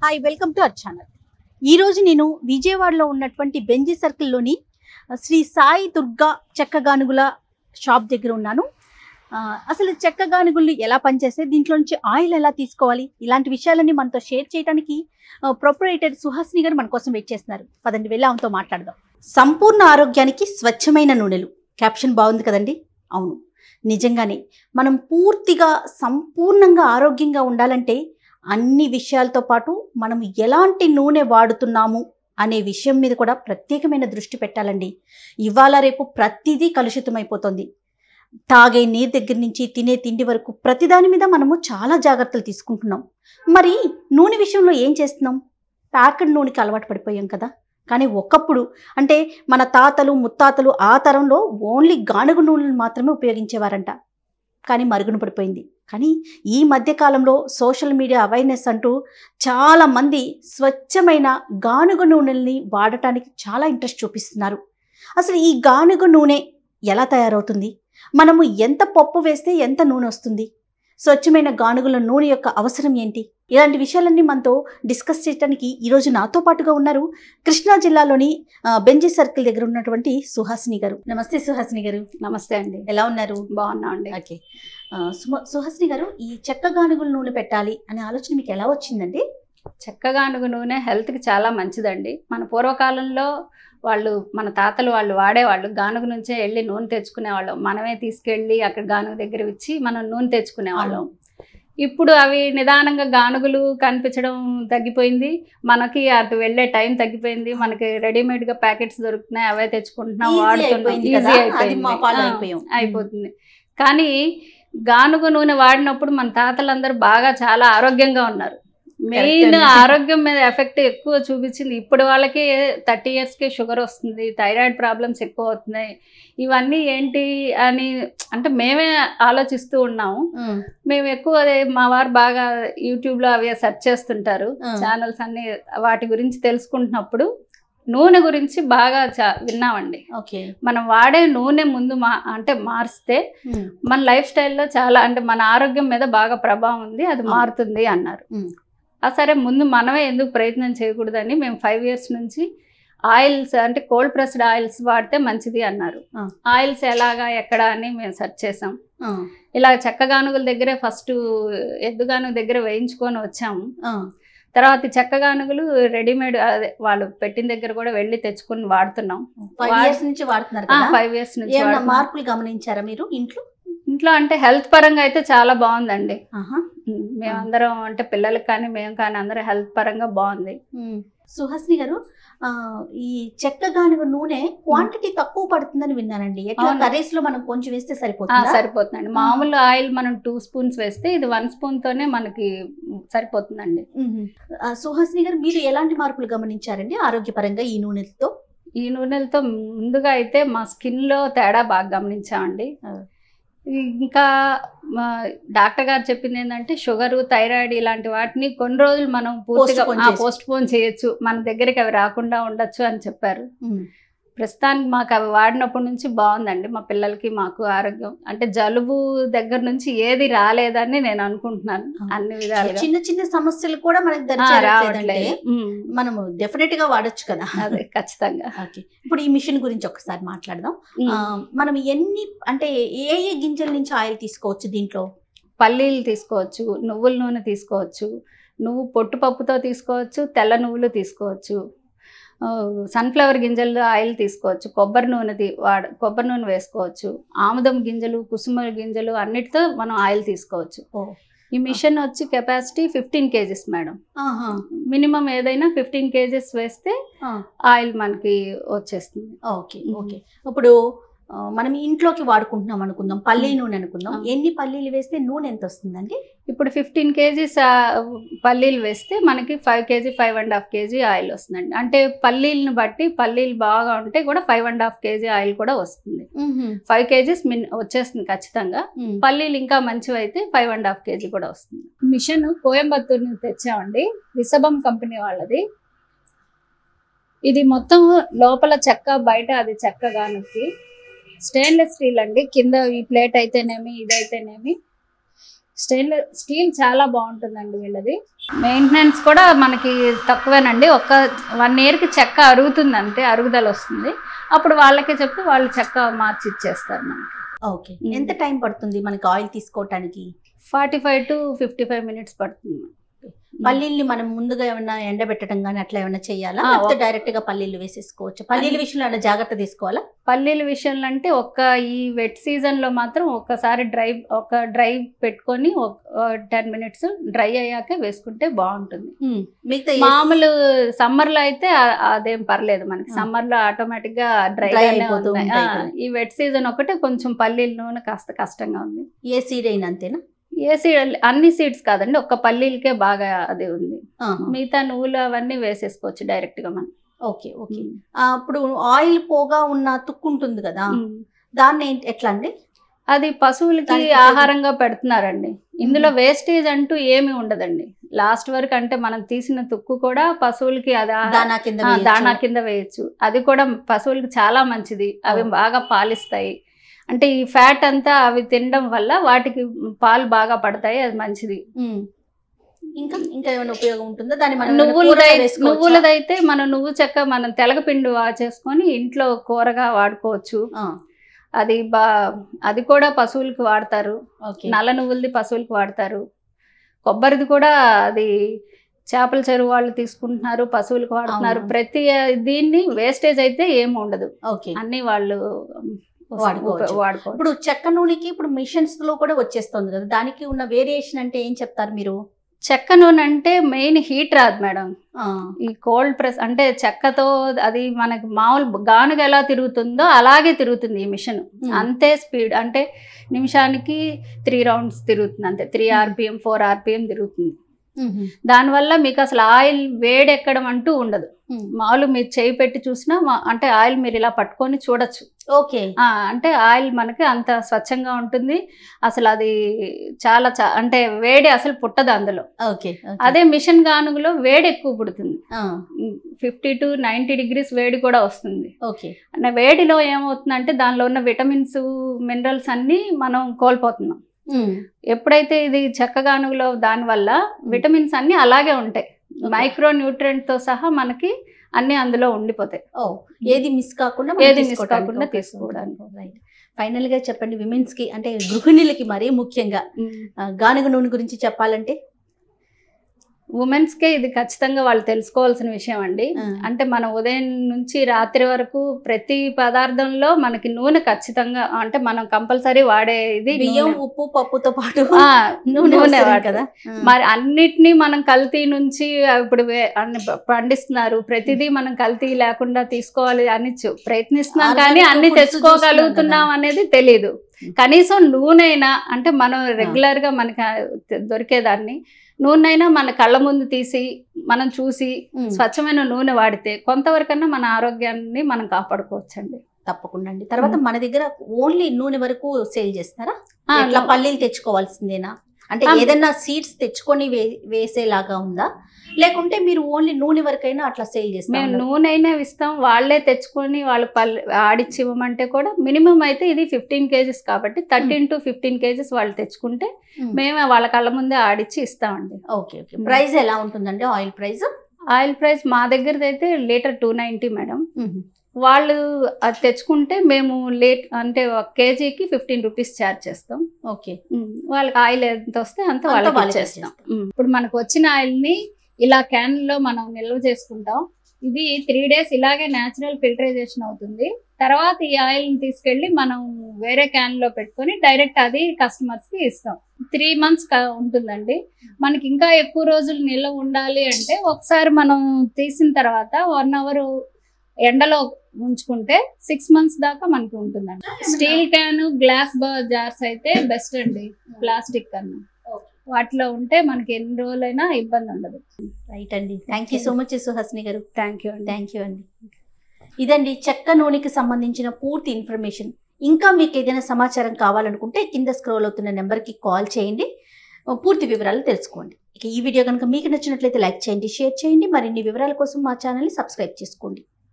Hi welcome to our channel ఈ రోజు నేను విజయవాడలో ఉన్నటువంటి బెంజీ సర్కిల్లోని శ్రీ సాయి దుర్గా చెక్క గానుగుల షాప్ దగ్గర ఉన్నాను ఆ, అసలు చెక్క గానుగులు ఎలా పనిచేస్తాయి దీంట్లో నుంచి ఆయిల్ ఎలా తీసుకోవాలి ఇలాంటి విషయాలన్నీ మనతో షేర్ చేయడానికి ప్రొపరేటర్ సుహాసిని గారు మన కోసం వెయిట్ చేస్తున్నారు పదండి వెళ్ళి ఆమెతో మాట్లాడదాం సంపూర్ణ ఆరోగ్యానికి స్వచ్ఛమైన నూనెలు క్యాప్షన్ బాగుంది కదండి అవును నిజంగానే మనం పూర్తిగా సంపూర్ణంగా ఆరోగ్యంగా ఉండాలంటే అన్ని విషయాలతో పాటు మనం ఎలాంటి నూనె వాడుతున్నాము అనే విషయం మీద కూడా ప్రత్యేకమైన దృష్టి పెట్టాలండి ఇవాళ రేపు ప్రతిదీ కలుషితమైపోతుంది తాగే నీరు దగ్గర నుంచి తినే తిండి వరకు ప్రతిదాని మీద మనము చాలా జాగ్రత్తలు తీసుకుంటున్నాం మరి నూనె విషయంలో ఏం చేస్తున్నాం ప్యాకెట్ నూనెకి అలవాటు పడిపోయాం కదా కానీ ఒకప్పుడు అంటే మన తాతలు ముత్తాతలు ఆ తరంలో ఓన్లీ గానుగు నూనెలు మాత్రమే ఉపయోగించేవారంట కానీ మరుగున పడిపోయింది కానీ ఈ మధ్య కాలంలో సోషల్ మీడియా అవేర్నెస్ అంటూ చాలా మంది స్వచ్ఛమైన గానుగ నూనెల్ని వాడటానికి చాలా ఇంట్రెస్ట్ చూపిస్తున్నారు అసలు ఈ గానుగ నూనె ఎలా తయారవుతుంది మనము ఎంత పప్పు వేస్తే ఎంత నూనె వస్తుంది స్వచ్ఛమైన గానుగుల నూనె యొక్క అవసరం ఏంటి ఇలాంటి విషయాలన్నీ మనతో డిస్కస్ చేయడానికి ఈరోజు నాతో పాటుగా ఉన్నారు కృష్ణా జిల్లాలోని ఆ, బెంజీ సర్కిల్ దగ్గర ఉన్నటువంటి సుహాసిని గారు నమస్తే సుహాసిని గారు నమస్తే అండి ఎలా ఉన్నారు బాగున్నా అండి ఓకే ఆ, సుమ- సుహాసిని గారు ఈ చెక్క గానుగుల నూనె పెట్టాలి అనే ఆలోచన మీకు ఎలా వచ్చిందండి చెక్కగానుగు నూనె హెల్త్కి చాలా మంచిదండి మన పూర్వకాలంలో వాళ్ళు మన తాతలు వాళ్ళు వాడేవాళ్ళు గానుగు నుంచే వెళ్ళి నూనె తెచ్చుకునేవాళ్ళం మనమే తీసుకెళ్ళి అక్కడ గానుగు దగ్గర ఇచ్చి మనం నూనె తెచ్చుకునేవాళ్ళం ఇప్పుడు అవి నిదానంగా గానుగులు కనిపించడం తగ్గిపోయింది మనకి అటు వెళ్ళే టైం తగ్గిపోయింది మనకి రెడీమేడ్గా ప్యాకెట్స్ దొరుకుతున్నాయి అవే తెచ్చుకుంటున్నాం Easy వాడుతున్నాం అయిపోయింది ఈజీ కదా, అది మా follow అయిపోయింది అయిపోయాం. ఆ, అయిపోతుంది కానీ గానుగ నూనె వాడినప్పుడు మన తాతలందరూ బాగా చాలా ఆరోగ్యంగా ఉన్నారు మెయిన్ అండి. ఆరోగ్యం మీద ఎఫెక్ట్ ఎక్కువ చూపించింది ఇప్పుడు వాళ్ళకి థర్టీ ఇయర్స్కి షుగర్ వస్తుంది థైరాయిడ్ ప్రాబ్లమ్స్ ఎక్కువ అవుతున్నాయి ఇవన్నీ ఏంటి అని అంటే మేమే ఆలోచిస్తూ ఉన్నాము ఉమ్, మేము ఎక్కువ అదే మా వారు బాగా యూట్యూబ్లో అవి సెర్చ్ చేస్తుంటారు ఉమ్. ఛానల్స్ అన్ని వాటి గురించి తెలుసుకుంటున్నప్పుడు నూనె గురించి బాగా చా- విన్నామండి ఓకే మనం వాడే నూనె ముందు మా అంటే మారిస్తే ఉమ్, మన లైఫ్ స్టైల్లో చాలా అంటే మన ఆరోగ్యం మీద బాగా ప్రభావం ఉంది అది అవును. మారుతుంది అన్నారు ఉమ్. ఆ సరే ముందు మనమే ఎందుకు ప్రయత్నం చేయకూడదని మేము ఫైవ్ ఇయర్స్ నుంచి ఆయిల్స్ అంటే కోల్డ్ ప్రెస్డ్ ఆయిల్స్ వాడితే మంచిది అన్నారు ఆ. ఆయిల్స్ ఎలాగా ఎక్కడ అని మేము సెర్చ్ చేసాం ఆ, ఇలా చెక్క గానుగుల దగ్గరే ఫస్ట్ ఎద్దుగానుగ దగ్గర వేయించుకొని వచ్చాము ఆ, తర్వాత ఈ చెక్క గానుగులు రెడీమేడ్ అదే వాళ్ళు పెట్టిన దగ్గర కూడా వెళ్ళి తెచ్చుకొని వాడుతున్నాం ఫైవ్ వాడ్- ఇయర్స్ నుంచి వాడుతున్నారు కదా ఫైవ్ ఇయర్స్ నుంచి ఏమన్నా వాడుతున్నాం. మార్పులు గమనించారా మీరు ఇంట్లో ఇంట్లో అంటే హెల్త్ పరంగా అయితే చాలా బాగుందండి ఆహా. ఉమ్, మేమందరం అంటే పిల్లలకి కానీ మేము కానీ అందరం హెల్త్ పరంగా బాగుంది ఉమ్. సుహాసిని గారు ఆ, ఈ చెక్క గానుగ నూనె క్వాంటిటీ తక్కువ పడుతుందని విన్నానండి ఎట్లా అవును. కర్రీస్ లో మనం కొంచెం వేస్తే ఆ, సరిపోతుందా సరిపోతుందండి మామూలు ఆయిల్ మనం టూ స్పూన్స్ వేస్తే ఇది వన్ స్పూన్ తోనే మనకి సరిపోతుందండి ఉమ్. ఆ, సుహాసిని గారు మీరు ఎలాంటి మార్పులు గమనించారండి ఆరోగ్యపరంగా ఈ నూనెలతో ఈ నూనెలతో ముందుగా అయితే మా స్కిన్ లో తేడా బాగా గమనించామండి ఆ. ఇంకా మా డాక్టర్ గారు చెప్పింది ఏంటంటే షుగర్ థైరాయిడ్ ఇలాంటి వాటిని కొన్ని రోజులు మనం పూర్తిగా Postpone చేసి. పోస్ట్ పోన్ చేయొచ్చు మన దగ్గరికి అవి రాకుండా ఉండొచ్చు అని చెప్పారు ఉమ్. ప్రస్తుతానికి మాకు అవి వాడినప్పటి నుంచి బాగుందండి మా పిల్లలకి మాకు ఆరోగ్యం అంటే జలుబు దగ్గర నుంచి ఏది రాలేదని నేను అనుకుంటున్నాను ఆ. అన్ని విధాలుగా చిన్న చిన్న సమస్యలు కూడా మనకి ఆ, దరిచేరట్లేదంటే రావట్లేదు ఉమ్, మనము డెఫినెట్ గా వాడొచ్చు కదా అదే ఖచ్చితంగా ఓకే ఇప్పుడు ఈ మిషన్ గురించి ఒకసారి మాట్లాడదాం ఉమ్. ఆ, మనం ఎన్ని అంటే ఏ ఏ గింజల నుంచి ఆయిల్ తీసుకోవచ్చు దీంట్లో పల్లీలు తీసుకోవచ్చు నువ్వుల నూనె తీసుకోవచ్చు నువ్వు పొట్టు పప్పుతో తీసుకోవచ్చు తెల్ల నువ్వులు తీసుకోవచ్చు ఆ, సన్ఫ్లవర్ గింజలు ఆయిల్ తీసుకోవచ్చు కొబ్బరి నూనె తీ వాడ కొబ్బరి నూనె వేసుకోవచ్చు ఆముదం గింజలు కుసుమ గింజలు అన్నిటితో మనం ఆయిల్ తీసుకోవచ్చు ఓ. ఈ మిషన్ వచ్చి కెపాసిటీ ఫిఫ్టీన్ కేజెస్ మేడం ఆహా. మినిమం ఏదైనా ఫిఫ్టీన్ కేజెస్ వేస్తే ఆ, ఆయిల్ మనకి వచ్చేస్తుంది ఓకే మ్మ్. ఓకే ఇప్పుడు ఆ, మనం ఇంట్లోకి వాడుకుంటున్నాం అనుకుందాం పల్లీ మ్మ్. నూనె అనుకుందాం ఆ. ఎన్ని పల్లీలు వేస్తే నూనె ఎంత వస్తుందండి ఇప్పుడు ఫిఫ్టీన్ కేజీస్ పల్లీలు వేస్తే మనకి five kg five and half kg oil వస్తుందండి అంటే పల్లీలను బట్టి పల్లీలు బాగా ఉంటే కూడా five and half kg oil కూడా వస్తుంది ఫైవ్ కేజీస్ మిన్ వచ్చేస్తుంది ఖచ్చితంగా మ్మ్. పల్లీలు ఇంకా మంచివి అయితే ఫైవ్ అండ్ హాఫ్ కేజీ కూడా వస్తుంది మిషన్ కోయంబత్తూరు నుంచి తెచ్చామండి రిసబం కంపెనీ వాళ్ళది ఇది మొత్తం లోపల చెక్క బయట అది చెక్క గానుకి స్టెయిన్లెస్ స్టీల్ అండి కింద ఈ ప్లేట్ అయితేనేమి ఇదైతేనేమి స్టెయిన్లెస్ స్టీల్ చాలా బాగుంటుందండి వీళ్ళది మెయింటెనెన్స్ కూడా మనకి తక్కువేనండి ఒక్క వన్ ఇయర్కి చెక్క అరుగుతుంది అంతే అరుగుదల వస్తుంది అప్పుడు వాళ్ళకే చెప్తే వాళ్ళు చెక్క మార్చి ఇచ్చేస్తారు మనకి ఓకే ఎంత టైం పడుతుంది మనకి ఆయిల్ తీసుకోవటానికి forty five to fifty five minutes పడుతుంది పల్లీల్ని మనం ముందుగా ఏమైనా ఎండబెట్టడం కానీ అట్లా ఏమైనా చేయాలా ఆ, లేకపోతే ఓకే. డైరెక్ట్ గా పల్లీలు వేసేసుకోవచ్చు పల్లీల విషయంలో ఏమైనా జాగ్రత్త తీసుకోవాలా పల్లీల విషయంలో అంటే ఒక్క ఈ వెట్ సీజన్ లో మాత్రం ఒక్కసారి డ్రై ఒక డ్రై పెట్టుకొని టెన్ మినిట్స్ డ్రై అయ్యాక వేసుకుంటే బాగుంటుంది మిగతా ఏ- మామూలు సమ్మర్ లో అయితే ఆ- అదేం పర్లేదు మనకి ఆ. సమ్మర్ లో ఆటోమేటిక్ గా డ్రై Dry గానే అయిపోతూ ఉంది ఉంటాయి ఆ, కదా. ఈ వెట్ సీజన్ ఒకటే కొంచెం పల్లీల నూనె కాస్త కష్టంగా ఉంది ఏ సీడ్ అయినా అంతేనా ఏ సీడ్ అన్ని సీడ్స్ కాదండి ఒక్క పల్లీలకే బాగా అది ఉంది ఆహా. మిగతా నువ్వులు అవన్నీ వేసేసుకోవచ్చు డైరెక్ట్ గా మనం ఓకే ఓకే ఆ, ఇప్పుడు ఆయిల్ పోగా ఉన్న తుక్కు ఉంటుంది కదా ఉమ్. దాన్ని ఏంటి- ఎట్లా అండి అది పశువులకి దానికి ఆహారంగా పెడుతున్నారండి ఇందులో వేస్టేజ్ అంటూ ఏమీ ఉండదండి లాస్ట్ వరకు అంటే మనం తీసిన తుక్కు కూడా పశువులకి అది ఆహా- దానా కింద ఆ, వేయొచ్చు. దాణా కింద వేయచ్చు అది కూడా పశువులకి చాలా మంచిది అవి ఓ. బాగా పాలిస్తాయి అంటే ఈ ఫ్యాట్ అంతా అవి తినడం వల్ల వాటికి పాలు బాగా పడతాయి అది మంచిది ఉమ్. ఇంకా ఇంకా ఏమైనా ఉపయోగం ఉంటుందా దాన్ని మనం ఏమైనా నువ్వులదై కూరలో వేసుకోవచ్చా? నువ్వులదైతే మనం నువ్వు చెక్క మనం తెలగపిండి చేసుకొని ఇంట్లో కూరగా వాడుకోవచ్చు ఆ, అది బా అది కూడా పశువులకి వాడతారు ఓకే నల్ల నువ్వులది పశువులకి వాడతారు కొబ్బరిది కూడా అది చేపల చెరువు వాళ్ళు తీసుకుంటున్నారు పశువులకు వాడుతున్నారు అవును. ప్రతి దీన్ని వేస్టేజ్ అయితే ఏమి ఉండదు ఓకే అన్ని వాళ్ళు వాడుకోవచ్చు. వాడుకోవచ్చు ఇప్పుడు చెక్క నూనెకి ఇప్పుడు మిషన్స్ లో కూడా వచ్చేస్తుంది కదా దానికి ఉన్న వేరియేషన్ అంటే ఏం చెప్తారు మీరు చెక్క నూనె అంటే మెయిన్ హీట్ రాదు మేడం ఆ, ఈ కోల్డ్ ప్రెస్ అంటే చెక్కతో అది మనకి మామూలు గానుగ ఎలా తిరుగుతుందో అలాగే తిరుగుతుంది ఈ మిషన్ ఉమ్. అంతే స్పీడ్ అంటే నిమిషానికి త్రీ రౌండ్స్ తిరుగుతుంది అంతే త్రీ ఆర్పిఎం ఫోర్ ఆర్పిఎం తిరుగుతుంది ఉమ్, దానివల్ల మీకు అసలు ఆయిల్ వేడెక్కడం అంటూ ఉండదు ఉమ్. మామూలు మీరు చేయి పెట్టి చూసినా మా- అంటే ఆయిల్ మీరు ఇలా పట్టుకొని చూడొచ్చు ఓకే ఆ, అంటే ఆయిల్ మనకి అంత స్వచ్ఛంగా ఉంటుంది అసలు అది చాలా చా- అంటే వేడి అసలు పుట్టదు అందులో ఓకే ఓకే. అదే మిషన్ గానుగులో వేడి ఎక్కువ పుడుతుంది ఆ, ఫిఫ్టీ టు నైంటీ డిగ్రీస్ వేడి కూడా వస్తుంది ఓకే అంటే వేడిలో ఏమవుతుందంటే దానిలో ఉన్న విటమిన్స్ మినరల్స్ అన్నీ మనం కోల్పోతున్నాం ఉమ్, ఎప్పుడైతే ఇది చెక్క గానుగులో దానివల్ల విటమిన్స్ అన్నీ అలాగే ఉంటాయి Okay. మైక్రో న్యూట్రియంట్తో సహా మనకి అన్నీ అందులో ఉండిపోతాయి ఓ ఏది మిస్ కాకుండా మనం ఏది miss తీసుకోవడానికి కాకుండా అవకాశం తీసుకోవడానికి. ఉంటుంది. రైట్ ఫైనల్ గా చెప్పండి విమెన్స్ కి అంటే గృహిణులకి మరీ ముఖ్యంగా ఆ, గానుగ నూనె గురించి చెప్పాలంటే ఉమెన్స్కే ఇది ఖచ్చితంగా వాళ్ళు తెలుసుకోవాల్సిన విషయం అండి ఆ. అంటే మనం ఉదయం నుంచి రాత్రి వరకు ప్రతి పదార్థంలో మనకి నూనె ఖచ్చితంగా అంటే మనం కంపల్సరీ వాడే ఇది బియ్యం నూనె. ఉప్పు పప్పుతో పాటు ఆ, నూనె నూనె వస్తుంది వాడతారు. కదా ఆ. మరి అన్నిటినీ మనం కల్తీ నుంచి ఇప్పుడు వే- అన్ని ప- పండిస్తున్నారు ప్రతిదీ మనం కల్తీ లేకుండా తీసుకోవాలి అని చు- ప్రయత్నిస్తున్నాం కానీ Organic అన్ని foods తెచ్చుకోగలుగుతున్నాం అనేది తెలియదు కనీసం నూనెైనా అంటే మనం రెగ్యులర్ గా మనకి ఆ దొరికేదాన్ని నూనెైనా మన కళ్ళ ముందు తీసి మనం చూసి ఉమ్, స్వచ్ఛమైన నూనె వాడితే కొంతవరకన్నా మన ఆరోగ్యాన్ని మనం కాపాడుకోవచ్చండి తప్పకుండా అండి తర్వాత మన దగ్గర ఓన్లీ నూనె వరకు సేల్ చేస్తారా ఆ, ఎట్లా పల్లీలు తెచ్చుకోవాల్సిందేనా అంటే ఆ. ఏదైనా సీడ్స్ తెచ్చుకొని వే- వేసేలాగా ఉందా లేకుంటే మీరు ఓన్లీ నూనె వరకైనా అట్లా సేల్ మేము చేస్తాం నూనె అయినా ఇస్తాం వాళ్ళే తెచ్చుకొని వాళ్ళు పల్లి ఆడిచ్చి ఇవ్వమంటే కూడా మినిమం అయితే ఇది ఫిఫ్టీన్ కేజెస్ కాబట్టి థర్టీన్ టు ఫిఫ్టీన్ కేజెస్ వాళ్ళు తెచ్చుకుంటే మేమే వాళ్ళ కళ్ళ ముందే ఆడిచ్చి ఇస్తామండి ఓకే ఓకే ప్రైస్ ఎలా ఉంటుందండి ఆయిల్ ప్రైస్ ఆయిల్ ప్రైస్ మా దగ్గరది అయితే లీటర్ టూ నైంటీ మేడం వాళ్ళు అది తెచ్చుకుంటే మేము లేట్ అంటే ఒక కేజీకి ఫిఫ్టీన్ రూపీస్ ఛార్జ్ చేస్తాం ఓకే ఉమ్, వాళ్ళకి ఆయిల్ ఎంత వస్తే అంత అంత వాళ్ళకి వాళ్ళకి ఇచ్చేస్తాం ఇచ్చేస్తాం. ఉమ్, ఇప్పుడు మనకు వచ్చిన ఆయిల్ని ఇలా క్యాన్ లో మనం నిల్వ చేసుకుంటాం ఇది త్రీ డేస్ ఇలాగే న్యాచురల్ ఫిల్టరైజేషన్ అవుతుంది తర్వాత ఈ ఆయిల్ ని తీసుకెళ్లి మనం వేరే క్యాన్ లో పెట్టుకొని డైరెక్ట్ అది కస్టమర్స్ కి ఇస్తాం త్రీ మంత్స్ ఉంటుందండి మనకి ఇంకా ఎక్కువ రోజులు నిల్వ ఉండాలి అంటే ఒకసారి మనం తీసిన తర్వాత వన్ అవర్ ఎండలో ఉంచుకుంటే సిక్స్ మంత్స్ దాకా మనకి ఉంటుందండి స్టీల్ క్యాన్ గ్లాస్ జార్స్ అయితే బెస్ట్ అండి ప్లాస్టిక్ కన్నా వాటిలో ఉంటే మనకి ఎన్ని రోజులైనా ఇబ్బంది ఉండదు రైట్ అండి thank you so much Suhasini garu thank you అండి థ్యాంక్ యూ అండి ఇదండి చెక్క నూనెకి సంబంధించిన పూర్తి ఇన్ఫర్మేషన్ ఇంకా మీకు ఏదైనా సమాచారం కావాలనుకుంటే కింద స్క్రోల్ అవుతున్న నెంబర్కి కాల్ చేయండి పూర్తి వివరాలు తెలుసుకోండి ఇక ఈ వీడియో కనుక మీకు నచ్చినట్లయితే లైక్ చేయండి షేర్ చేయండి మరిన్ని వివరాల కోసం మా ఛానల్ని సబ్స్క్రైబ్ చేసుకోండి